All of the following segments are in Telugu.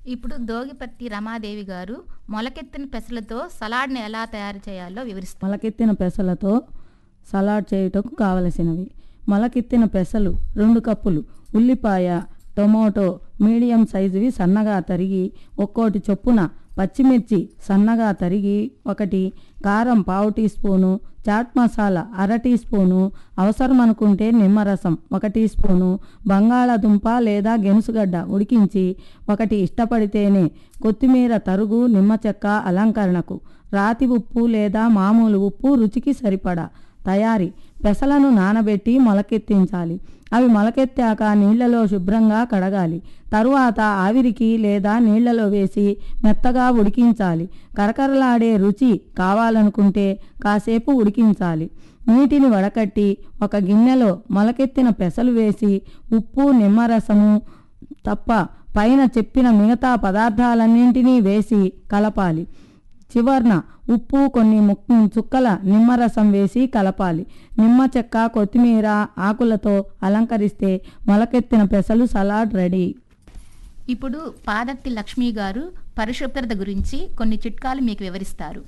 ఇప్పుడు దోగిపర్తి రమాదేవి గారు మొలకెత్తిన పెసలతో సలాడ్ని ఎలా తయారు చేయాలో వివరిస్తారు మొలకెత్తిన పెసలతో సలాడ్ చేయుటకు కావలసినవి మొలకెత్తిన పెసలు రెండు కప్పులు ఉల్లిపాయ టొమాటో మీడియం సైజువి సన్నగా తరిగి ఒక్కోటి చొప్పున పచ్చిమిర్చి సన్నగా తరిగి ఒకటి కారం పావు టీ స్పూను చాట్ మసాలా అర టీ స్పూను అవసరం అనుకుంటే నిమ్మరసం ఒక టీ స్పూను బంగాళాదుంప లేదా గెనుసుగడ్డ ఉడికించి ఒకటి ఇష్టపడితేనే కొత్తిమీర తరుగు నిమ్మ చెక్క అలంకరణకు రాతి ఉప్పు లేదా మామూలు ఉప్పు రుచికి సరిపడా తయారీ పెసలను నానబెట్టి మొలకెత్తించాలి అవి మొలకెత్తాక నీళ్లలో శుభ్రంగా కడగాలి తరువాత ఆవిరికి లేదా నీళ్లలో వేసి మెత్తగా ఉడికించాలి కరకరలాడే రుచి కావాలనుకుంటే కాసేపు ఉడికించాలి నీటిని వడకట్టి ఒక గిన్నెలో మొలకెత్తిన పెసలు వేసి ఉప్పు నిమ్మరసము తప్ప పైన చెప్పిన మిగతా పదార్థాలన్నింటినీ వేసి కలపాలి చివర్న ఉప్పు కొన్ని ముక్ చుక్కల నిమ్మరసం వేసి కలపాలి నిమ్మ చెక్క కొత్తిమీర ఆకులతో అలంకరిస్తే మొలకెత్తిన పెసలు సలాడ్ రెడీ ఇప్పుడు పాదర్తి లక్ష్మి గారు పరిశుభ్రత గురించి కొన్ని చిట్కాలు మీకు వివరిస్తారు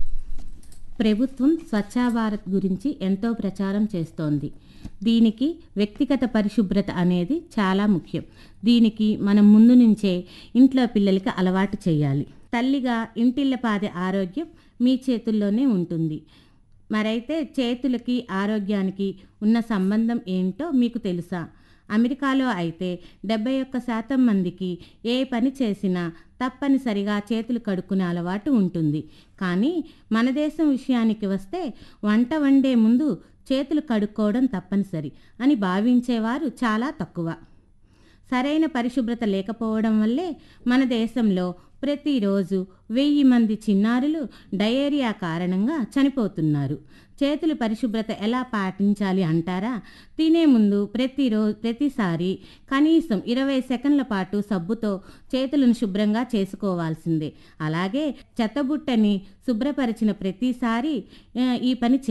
ప్రభుత్వం స్వచ్ఛ భారత్ గురించి ఎంతో ప్రచారం చేస్తోంది దీనికి వ్యక్తిగత పరిశుభ్రత అనేది చాలా ముఖ్యం దీనికి మనం ముందు నుంచే ఇంట్లో పిల్లలకి అలవాటు చేయాలి తల్లిగా ఇంటిల్లపాది ఆరోగ్యం మీ చేతుల్లోనే ఉంటుంది మరైతే చేతులకి ఆరోగ్యానికి ఉన్న సంబంధం ఏంటో మీకు తెలుసా అమెరికాలో అయితే డెబ్బై ఒక్క శాతం మందికి ఏ పని చేసినా తప్పనిసరిగా చేతులు కడుక్కునే అలవాటు ఉంటుంది కానీ మన దేశం విషయానికి వస్తే వంట వండే ముందు చేతులు కడుక్కోవడం తప్పనిసరి అని భావించేవారు చాలా తక్కువ సరైన పరిశుభ్రత లేకపోవడం వల్లే మన దేశంలో ప్రతిరోజు వెయ్యి మంది చిన్నారులు డయేరియా కారణంగా చనిపోతున్నారు చేతుల పరిశుభ్రత ఎలా పాటించాలి అంటారా తినే ముందు ప్రతిరోజు ప్రతిసారి కనీసం ఇరవై సెకండ్ల పాటు సబ్బుతో చేతులను శుభ్రంగా చేసుకోవాల్సిందే అలాగే చెత్తబుట్టని శుభ్రపరిచిన ప్రతిసారి ఆ, ఈ పని